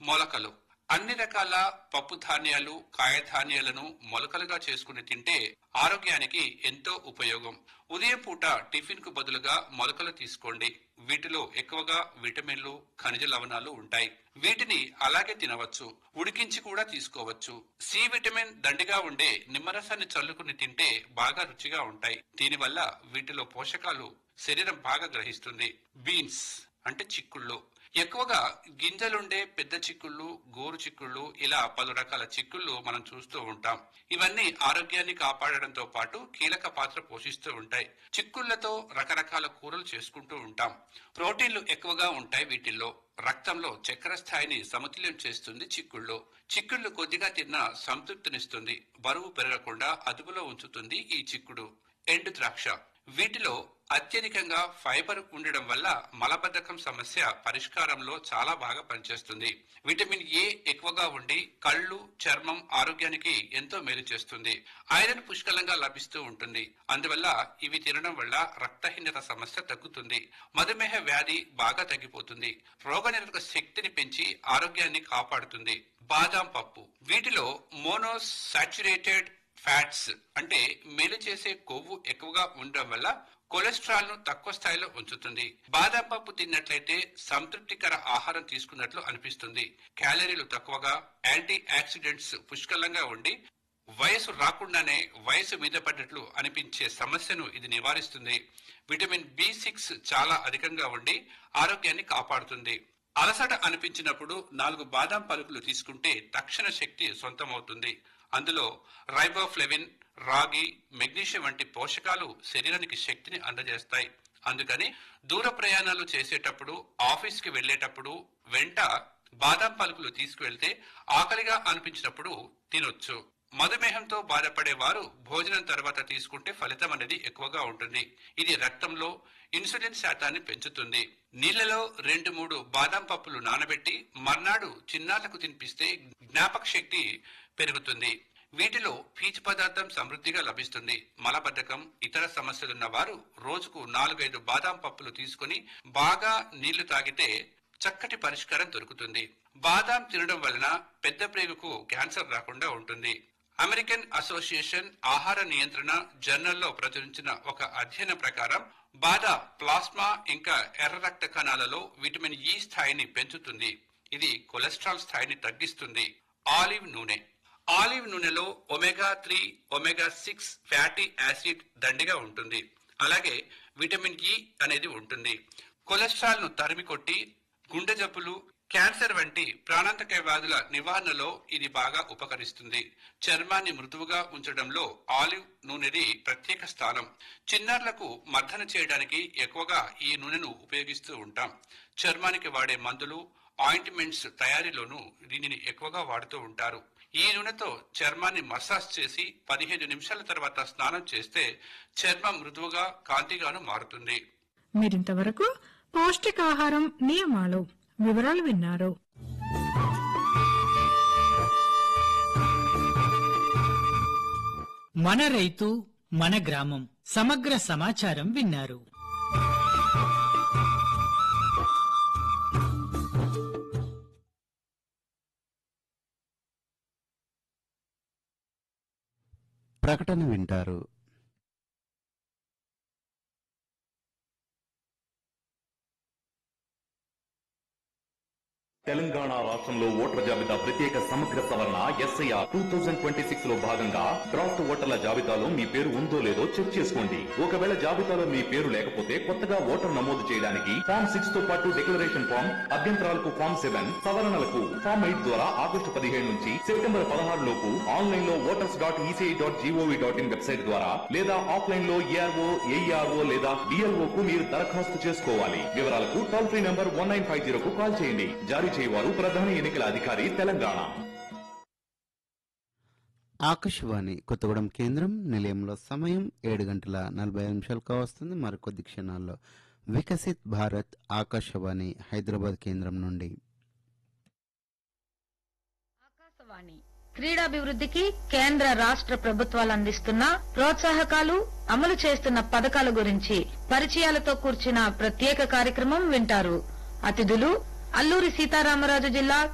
మొలకలు అన్ని రకాల పప్పు ధాన్యాలు కాయధాన్యాలను మొలకలుగా చేసుకుని తింటే ఆరోగ్యానికి ఎంతో ఉపయోగం ఉదయం పూట టిఫిన్ కు బదులుగా మొలకలు తీసుకోండి వీటిలో ఎక్కువగా విటమిన్లు ఖనిజ లవణాలు ఉంటాయి వీటిని అలాగే తినవచ్చు ఉడికించి కూడా తీసుకోవచ్చు సి విటమిన్ దండిగా ఉండే నిమ్మరసాన్ని చల్లుకుని తింటే బాగా రుచిగా ఉంటాయి దీనివల్ల వీటిలో పోషకాలు శరీరం బాగా గ్రహిస్తుంది బీన్స్ అంటే చిక్కుళ్ళు ఎక్కువగా గింజలుండే పెద్ద చిక్కుళ్ళు గోరు చిక్కుళ్ళు ఇలా పలు రకాల చిక్కుళ్ళు మనం చూస్తూ ఉంటాం ఇవన్నీ ఆరోగ్యాన్ని కాపాడడంతో పాటు కీలక పాత్ర పోషిస్తూ ఉంటాయి చిక్కుళ్లతో రకరకాల కూరలు చేసుకుంటూ ఉంటాం ప్రోటీన్లు ఎక్కువగా ఉంటాయి వీటిల్లో రక్తంలో చక్కెర స్థాయిని సమతుల్యం చేస్తుంది చిక్కుళ్ళు చిక్కుళ్ళు కొద్దిగా తిన్నా సంతృప్తినిస్తుంది బరువు పెరగకుండా అదుపులో ఉంచుతుంది ఈ చిక్కుడు ఎండు ద్రాక్ష వీటిలో అత్యధికంగా ఫైబర్ ఉండడం వల్ల మలబద్ధకం సమస్య పరిష్కారంలో చాలా బాగా పనిచేస్తుంది విటమిన్ ఏ ఎక్కువగా ఉండి కళ్ళు చర్మం ఆరోగ్యానికి ఎంతో మేలు చేస్తుంది ఐరన్ పుష్కలంగా లభిస్తూ ఉంటుంది అందువల్ల ఇవి తినడం వల్ల రక్తహీనత సమస్య తగ్గుతుంది మధుమేహ వ్యాధి బాగా తగ్గిపోతుంది రోగనిరోధక శక్తిని పెంచి ఆరోగ్యాన్ని కాపాడుతుంది బాదాం పప్పు వీటిలో మోనోసాచురేటెడ్ ఫ్యాట్స్ అంటే మేలు చేసే కొవ్వు ఎక్కువగా ఉండడం వల్ల కొలెస్ట్రాల్ ను తక్కువ స్థాయిలో ఉంచుతుంది బాదం పప్పు తిన్నట్లయితే సంతృప్తికర ఆహారం తీసుకున్నట్లు అనిపిస్తుంది క్యాలరీలు తక్కువగా యాంటీ ఆక్సిడెంట్స్ పుష్కలంగా ఉండి వయసు రాకుండానే వయసు మీద పడ్డట్లు అనిపించే సమస్యను ఇది నివారిస్తుంది విటమిన్ బి సిక్స్ చాలా అధికంగా ఉండి ఆరోగ్యాన్ని కాపాడుతుంది అలసట అనిపించినప్పుడు నాలుగు బాదం పలుకులు తీసుకుంటే తక్షణ శక్తి సొంతమవుతుంది అందులో రైబోఫ్లెవిన్ రాగి మెగ్నీషియం వంటి పోషకాలు శరీరానికి శక్తిని అందజేస్తాయి అందుకని దూర ప్రయాణాలు చేసేటప్పుడు ఆఫీస్ కి వెళ్లేటప్పుడు వెంట బాదం పలుకులు తీసుకువెళ్తే ఆకలిగా అనిపించినప్పుడు తినొచ్చు మధుమేహంతో బాధపడే వారు భోజనం తర్వాత తీసుకుంటే ఫలితం అనేది ఎక్కువగా ఉంటుంది ఇది రక్తంలో ఇన్సులిన్ శాతాన్ని పెంచుతుంది నీళ్లలో రెండు మూడు బాదం పప్పులు నానబెట్టి మర్నాడు చిన్నాళ్లకు తినిపిస్తే జ్ఞాపక శక్తి పెరుగుతుంది వీటిలో పీచు పదార్థం సమృద్ధిగా లభిస్తుంది మలబద్ధకం ఇతర సమస్యలున్న వారు రోజుకు నాలుగైదు బాదాం పప్పులు తీసుకుని బాగా నీళ్లు తాగితే చక్కటి పరిష్కారం దొరుకుతుంది బాదాం తినడం వలన పెద్ద ప్రేగుకు క్యాన్సర్ రాకుండా ఉంటుంది అమెరికన్ అసోసియేషన్ ఆహార నియంత్రణ జర్నల్లో ప్రచురించిన ఒక అధ్యయనం ప్రకారం బాదా ప్లాస్మా ఇంకా ఎర్ర రక్త కణాలలో విటమిన్ ఈ స్థాయిని పెంచుతుంది ఇది కొలెస్ట్రాల్ స్థాయిని తగ్గిస్తుంది ఆలివ్ నూనె ఆలివ్ నూనెలో omega three omega six fatty acid దండిగా ఉంటుంది అలాగే విటమిన్ ఇ అనేది ఉంటుంది కొలెస్ట్రాల్ ను తరిమి కొట్టి గుండె జబ్బులు క్యాన్సర్ వంటి ప్రాణాంతక వ్యాధుల నివారణలో ఇది బాగా ఉపకరిస్తుంది చర్మాన్ని మృదువుగా ఉంచడంలో ఆలివ్ నూనెది ప్రత్యేక స్థానం చిన్నారులకు మర్దన చేయడానికి ఎక్కువగా ఈ నూనెను ఉపయోగిస్తూ ఉంటాం చర్మానికి వాడే మందులు ఆయింట్మెంట్స్ తయారీలోనూ దీనిని ఎక్కువగా వాడుతూ ఉంటారు ఈ నూనెతో చర్మాన్ని మసాజ్ చేసి పదిహేను నిమిషాల తర్వాత స్నానం చేస్తే చర్మం మృదువుగా కాంతిగాను మారుతుంది మీరింతవరకు పౌష్టికాహారం నియమాలు వివరాలు విన్నారు మన రైతు మన గ్రామం సమగ్ర సమాచారం విన్నారు ప్రకటన వింటారు తెలంగాణ రాష్ట్రంలో ఓటర్ల జాబితా ప్రత్యేక సమగ్ర సవరణ SIR two thousand twenty six లో భాగంగా డ్రాఫ్ట్ ఓటర్ల జాబితాలో మీ పేరు ఉందో లేదో చెక్ చేసుకోండి ఒకవేళ జాబితాలో మీ పేరు లేకపోతే కొత్తగా ఓటర్ నమోదు చేయడానికి ఫామ్ సిక్స్ తో పాటు డిక్లరేషన్ ఫామ్ అభ్యంతరాలకు ఫామ్ సెవెన్ సవరణలకు ఫామ్ ఎయిట్ ద్వారా ఆగస్టు పదిహేడు నుంచి సెప్టెంబర్ పదహారు లోపు ఆన్లైన్ లో voters dot ECI dot GOV dot in website ద్వారా లేదా ఆఫ్లైన్ లో ఏఆర్ఓ ఏఈఆర్ఓ లేదా డిఎల్ఓ కు మీరు దరఖాస్తు చేసుకోవాలి వివరాలకు toll free number one nine five zero కు కాల్ చేయండి జారీ చేయవారు ప్రధాన ఎన్నికల అధికారి తెలంగాణ ఆకాశవాణి కొత్తగూడెం కేంద్రం నిలయంలో సమయం ఏడు గంటల నలభై ఐదు నిమిషాలుగా వస్తుంది మరికొద్ది క్షణాల్లో వికసిత్ భారత్ ఆకాశవాణి హైదరాబాద్ కేంద్రం నుండి ఆకాశవాణి క్రీడాభివృద్ధికి కేంద్ర రాష్ట్ర ప్రభుత్వాలు అందిస్తున్న ప్రోత్సాహకాలు అమలు చేస్తున్న పథకాల గురించి పరిచయాలతో కూర్చిన ప్రత్యేక కార్యక్రమం వింటారు అతిథులు అల్లూరి సీతారామరాజు జిల్లా